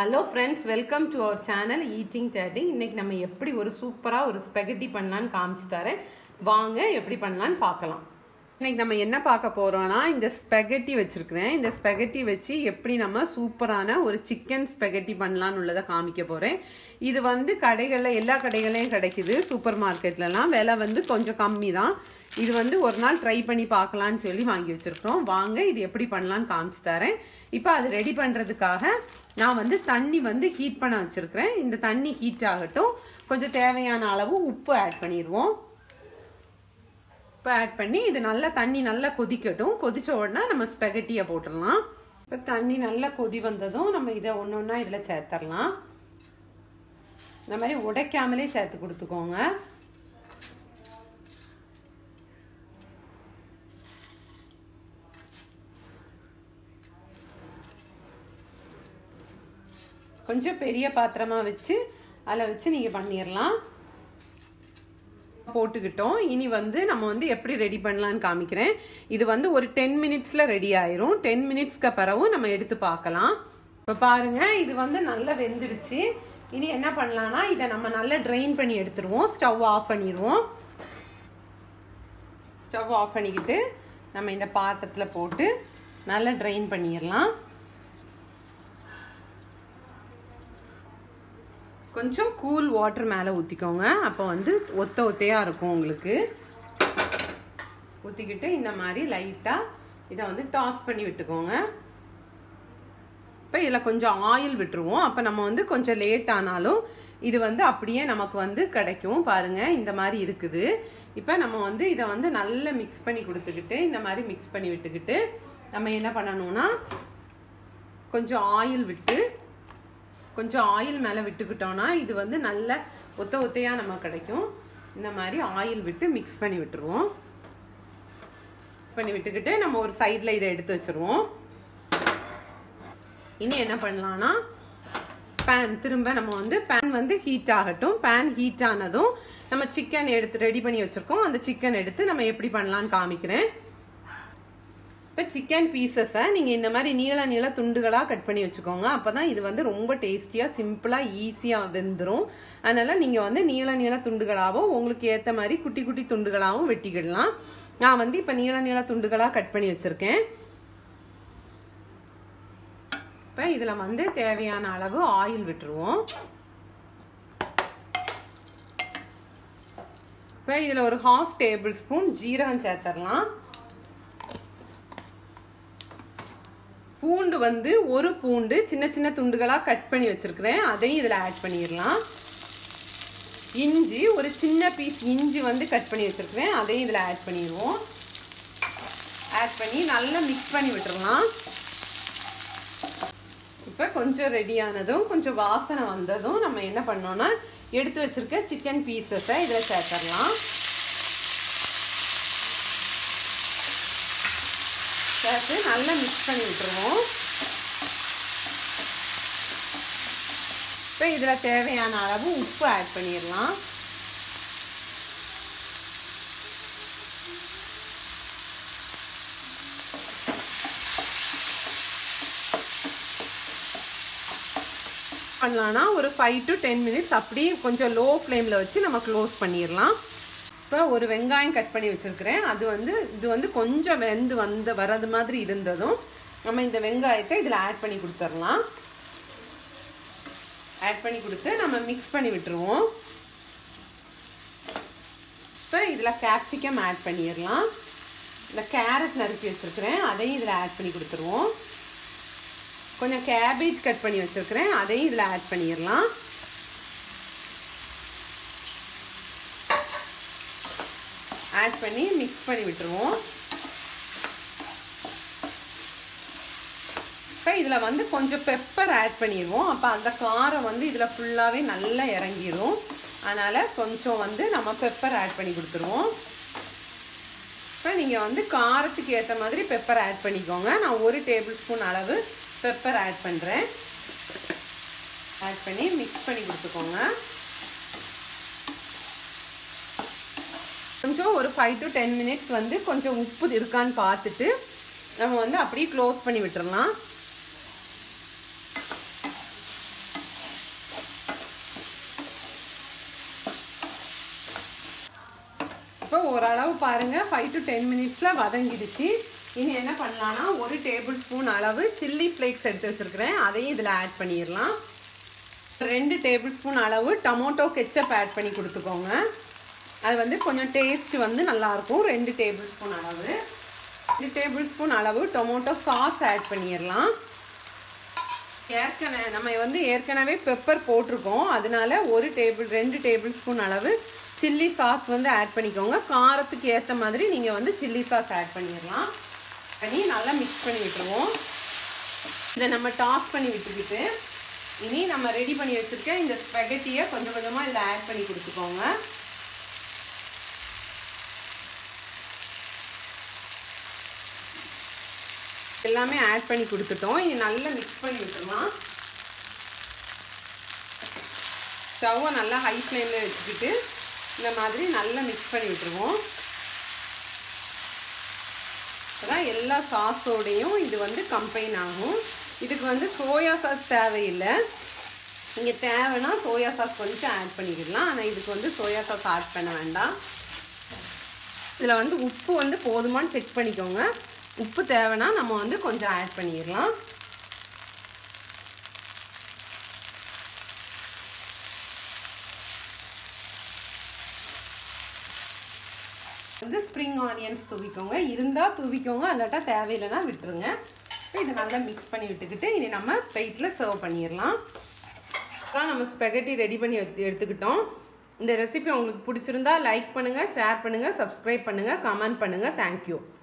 hello friends welcome to our channel eating டேட்டி இன்னைக்கு நம்ம எப்படி ஒரு சூப்பராக ஒரு ஸ்பெகட்டி பண்ணலான்னு காமிச்சு தரேன் வாங்க எப்படி பண்ணலான்னு பார்க்கலாம் இன்னைக்கு நம்ம என்ன பார்க்க போறோம்னா இந்த ஸ்பெகட்டி வச்சிருக்கிறேன் இந்த ஸ்பெகட்டி வச்சு எப்படி நம்ம சூப்பரான ஒரு சிக்கன் ஸ்பெகட்டி பண்ணலான்னு உள்ளதை காமிக்க போறேன் இது வந்து கடைகளில் எல்லா கடைகளையும் கிடைக்குது சூப்பர் மார்க்கெட்லலாம் விலை வந்து கொஞ்சம் கம்மி தான் இது வந்து ஒரு நாள் ட்ரை பண்ணி பார்க்கலான்னு சொல்லி வாங்கி வச்சிருக்கிறோம் வாங்க இது எப்படி பண்ணலான்னு காமிச்சு தரேன் இப்போ அது ரெடி பண்ணுறதுக்காக நான் வந்து தண்ணி வந்து ஹீட் பண்ண வச்சிருக்கிறேன் இந்த தண்ணி ஹீட் ஆகட்டும் கொஞ்சம் தேவையான அளவு உப்பு ஆட் பண்ணிடுவோம் உப்பு ஆட் பண்ணி இது நல்லா தண்ணி நல்லா கொதிக்கட்டும் கொதிச்ச உடனே நம்ம ஸ்பெகட்டியை போட்டுடலாம் இப்போ தண்ணி நல்லா கொதி வந்ததும் நம்ம இதை ஒன்று ஒன்றா இதில் சேர்த்துடலாம் இந்த மாதிரி உடைக்காமலே சேர்த்து கொடுத்துக்கோங்க கொஞ்சம் பெரிய பாத்திரமா வச்சு அதில் வச்சு நீங்கள் பண்ணிடலாம் போட்டுக்கிட்டோம் இனி வந்து நம்ம வந்து எப்படி ரெடி பண்ணலான்னு காமிக்கிறேன் இது வந்து ஒரு டென் மினிட்ஸ்ல ரெடி ஆயிரும் டென் மினிட்ஸ்க்கு பிறகும் நம்ம எடுத்து பார்க்கலாம் இப்போ பாருங்க இது வந்து நல்லா வெந்துடுச்சு இனி என்ன பண்ணலாம்னா இதை நம்ம நல்லா ட்ரைன் பண்ணி எடுத்துருவோம் ஸ்டவ் ஆஃப் பண்ணிடுவோம் ஸ்டவ் ஆஃப் பண்ணிக்கிட்டு நம்ம இந்த பாத்திரத்தில் போட்டு நல்லா ட்ரைன் பண்ணிடலாம் கொஞ்சம் கூல் வாட்டர் மேலே ஊற்றிக்கோங்க அப்போ வந்து ஒத்த ஒத்தையாக இருக்கும் உங்களுக்கு ஊற்றிக்கிட்டு இந்த மாதிரி லைட்டாக இதை வந்து டாஸ் பண்ணி விட்டுக்கோங்க இப்போ இதில் கொஞ்சம் ஆயில் விட்டுருவோம் அப்போ நம்ம வந்து கொஞ்சம் லேட் ஆனாலும் இது வந்து அப்படியே நமக்கு வந்து கிடைக்கும் பாருங்க இந்த மாதிரி இருக்குது இப்போ நம்ம வந்து இதை வந்து நல்லா மிக்ஸ் பண்ணி கொடுத்துக்கிட்டு இந்த மாதிரி மிக்ஸ் பண்ணி விட்டுக்கிட்டு நம்ம என்ன பண்ணணும்னா கொஞ்சம் ஆயில் விட்டு கொஞ்சம் ஆயில் மேலே விட்டுக்கிட்டோம்னா இது வந்து நல்ல ஒத்த ஒத்தையாக நம்ம கிடைக்கும் இந்த மாதிரி ஆயில் விட்டு மிக்ஸ் பண்ணி விட்டுருவோம் பண்ணி விட்டுக்கிட்டு நம்ம ஒரு சைடில் இதை எடுத்து வச்சுருவோம் இனி என்ன பண்ணலாம்னா பேன் திரும்ப நம்ம வந்து பேன் வந்து ஹீட் ஆகட்டும் பேன் ஹீட் ஆனதும் நம்ம சிக்கன் எடுத்து ரெடி பண்ணி வச்சுருக்கோம் அந்த சிக்கன் எடுத்து நம்ம எப்படி பண்ணலான்னு காமிக்கிறேன் இப்போ சிக்கன் பீசஸை நீங்கள் இந்த மாதிரி நீள நீள துண்டுகளாக கட் பண்ணி வச்சுக்கோங்க அப்போ தான் இது வந்து ரொம்ப டேஸ்டியாக சிம்பிளாக ஈஸியாக வெந்துடும் அதனால் நீங்கள் வந்து நீள நீள துண்டுகளாகவும் உங்களுக்கு ஏற்ற மாதிரி குட்டி குட்டி துண்டுகளாகவும் வெட்டிக்கிடலாம் நான் வந்து இப்போ நீள நீள துண்டுகளாக கட் பண்ணி வச்சுருக்கேன் இப்போ இதில் வந்து தேவையான அளவு ஆயில் விட்டுருவோம் இப்போ இதில் ஒரு ஹாஃப் டேபிள் ஸ்பூன் ஜீரகம் சேர்த்துடலாம் பூண்டு வந்து ஒரு பூண்டு சின்ன சின்ன துண்டுகளாக கட் பண்ணி வச்சுருக்கிறேன் அதையும் இதில் ஆட் பண்ணிடலாம் இஞ்சி ஒரு சின்ன பீஸ் இஞ்சி வந்து கட் பண்ணி வச்சுருக்கிறேன் அதையும் இதில் ஆட் பண்ணிடுவோம் ஆட் பண்ணி நல்லா மிக்ஸ் பண்ணி விட்டுறலாம் இப்போ கொஞ்சம் ரெடியானதும் கொஞ்சம் வாசனை வந்ததும் நம்ம என்ன பண்ணோம்னா எடுத்து வச்சுருக்க சிக்கன் பீசஸை இதில் சேர்த்துடலாம் சேர்த்து நல்லா மிக்ஸ் பண்ணி விட்டுருவோம் இப்போ இதில் தேவையான அளவு உப்பு ஆட் பண்ணிடலாம் பண்ணலான்னா ஒரு ஃபைவ் டு டென் மினிட்ஸ் அப்படியே கொஞ்சம் லோ ஃப்ளேமில் வச்சு நம்ம க்ளோஸ் பண்ணிடலாம் இப்போ ஒரு வெங்காயம் கட் பண்ணி வச்சுருக்கிறேன் அது வந்து இது வந்து கொஞ்சம் வெந்து வந்து வர்றது மாதிரி இருந்ததும் நம்ம இந்த வெங்காயத்தை இதில் ஆட் பண்ணி கொடுத்துடலாம் ஆட் பண்ணி கொடுத்து நம்ம மிக்ஸ் பண்ணி விட்டுருவோம் இப்போ இதில் கேப்சிகம் ஆட் பண்ணிடலாம் இந்த கேரட் நறுக்கி வச்சுருக்கிறேன் அதையும் இதில் ஆட் பண்ணி கொடுத்துருவோம் கொஞ்சம் கேபேஜ் கட் பண்ணி வச்சுருக்கிறேன் அதையும் இதில் ஆட் பண்ணிடலாம் ஆட் பண்ணி மிக்ஸ் பண்ணி விட்டுருவோம் இப்போ இதில் வந்து கொஞ்சம் பெப்பர் ஆட் பண்ணிடுவோம் அப்போ அந்த காரம் வந்து இதில் ஃபுல்லாகவே நல்லா இறங்கிடும் அதனால் கொஞ்சம் வந்து நம்ம பெப்பர் ஆட் பண்ணி கொடுத்துருவோம் இப்போ நீங்கள் வந்து காரத்துக்கு ஏற்ற மாதிரி பெப்பர் ஆட் பண்ணிக்கோங்க நான் ஒரு டேபிள் ஸ்பூன் அளவு பெப்பர் ஆட் பண்ணுறேன் ஆட் பண்ணி மிக்ஸ் பண்ணி கொடுத்துக்கோங்க கொஞ்சம் ஒரு ஃபைவ் டு டென் மினிட்ஸ் வந்து கொஞ்சம் உப்பு இருக்கான்னு பார்த்துட்டு நம்ம வந்து அப்படியே க்ளோஸ் பண்ணி விட்டுறலாம் ஓரளவு பாருங்கள் ஃபைவ் டு டென் மினிட்ஸில் வதங்கிடுச்சு இனி என்ன பண்ணலான்னா ஒரு டேபிள் ஸ்பூன் அளவு சில்லி ஃப்ளேக்ஸ் எடுத்து வச்சுருக்கிறேன் அதையும் இதில் ஆட் பண்ணிடலாம் ரெண்டு டேபிள் ஸ்பூன் அளவு டொமோட்டோ கெச்சப் ஆட் பண்ணி கொடுத்துக்கோங்க அது வந்து கொஞ்சம் டேஸ்ட் வந்து நல்லாயிருக்கும் ரெண்டு டேபிள் ஸ்பூன் அளவு ரெண்டு டேபிள் ஸ்பூன் அளவு டொமோட்டோ சாஸ் ஆட் பண்ணிடலாம் ஏற்கனவே நம்ம வந்து ஏற்கனவே பெப்பர் போட்டிருக்கோம் அதனால ஒரு டேபிள் ரெண்டு டேபிள் ஸ்பூன் அளவு சில்லி சாஸ் வந்து ஆட் பண்ணிக்கோங்க காரத்துக்கு ஏற்ற மாதிரி நீங்கள் வந்து சில்லி சாஸ் ஆட் பண்ணிடலாம் பண்ணி நல்லா மிக்ஸ் பண்ணி விட்டுருவோம் இதை நம்ம டாஸ் பண்ணி விட்டுக்கிட்டு இனி நம்ம ரெடி பண்ணி வச்சுருக்க இந்த ஸ்பெகட்டியை கொஞ்சம் கொஞ்சமாக இதில் ஆட் பண்ணி கொடுத்துக்கோங்க எல்லாமே ஆட் பண்ணி கொடுத்துட்டோம் இனி நல்லா மிக்ஸ் பண்ணி விட்டுருலாம் ஸ்டவ்வை நல்லா ஹை ஃப்ளேமில் வச்சுக்கிட்டு இந்த மாதிரி நல்லா மிக்ஸ் பண்ணி விட்டுருவோம் அதான் எல்லா சாஸோடையும் இது வந்து கம்பைன் ஆகும் இதுக்கு வந்து சோயா சாஸ் தேவையில்லை நீங்கள் தேவைன்னா சோயா சாஸ் கொஞ்சம் ஆட் பண்ணிக்கிடலாம் ஆனால் இதுக்கு வந்து சோயா சாஸ் ஆட் பண்ண வேண்டாம் இதில் வந்து உப்பு வந்து போதுமான்னு செக் பண்ணிக்கோங்க உப்பு தேவைன்னா நம்ம வந்து கொஞ்சம் ஆட் பண்ணிடலாம் வந்து ஸ்ப்ரிங் ஆனியன்ஸ் தூவிக்கோங்க இருந்தால் தூவிக்கோங்க அல்லாட்டா தேவையில்லைன்னா விட்டுருங்க இதை நல்லா மிக்ஸ் பண்ணி விட்டுக்கிட்டு இனி நம்ம பிளேட்டில் சர்வ் பண்ணிடலாம் அப்புறம் நம்ம ஸ்பெகட்டி ரெடி பண்ணி எடுத்துக்கிட்டோம் இந்த ரெசிபி உங்களுக்கு பிடிச்சிருந்தா லைக் பண்ணுங்கள் ஷேர் பண்ணுங்கள் சப்ஸ்கிரைப் பண்ணுங்கள் கமெண்ட் பண்ணுங்கள் தேங்க்யூ